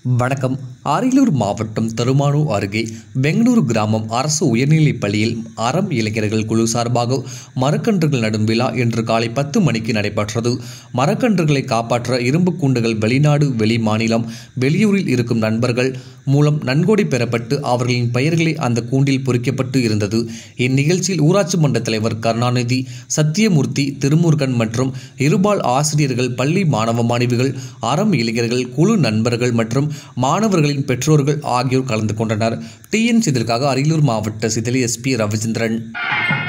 வணக்கம் அரியலூர் மாவட்டம் தருமானூர் அருகே பெங்களூரு கிராமம் அரசு உயர்நிலைப் பள்ளியில் அறம் இளைஞர்கள் குழு சார்பாக மரக்கன்றுகள் நடும் விழா இன்று காலை பத்து மணிக்கு நடைபெற்றது மரக்கன்றுகளை காப்பாற்ற இரும்பு கூண்டுகள் வெளிநாடு வெளி மாநிலம் வெளியூரில் இருக்கும் நண்பர்கள் மூலம் நன்கொடை பெறப்பட்டு அவர்களின் பெயர்களை அந்த கூண்டில் பொறிக்கப்பட்டு இருந்தது இந்நிகழ்ச்சியில் ஊராட்சி மன்ற தலைவர் கருணாநிதி சத்தியமூர்த்தி திருமுருகன் மற்றும் இருபால் ஆசிரியர்கள் பள்ளி மாணவ மாணவிகள் அறம் இளைஞர்கள் குழு நண்பர்கள் மற்றும் மாணவர்களின் பெற்றோர்கள் ஆகியோர் கலந்து கொண்டனர் டிஎன் இதற்காக அரியலூர் மாவட்ட சிதலி எஸ்பி ரவிச்சந்திரன்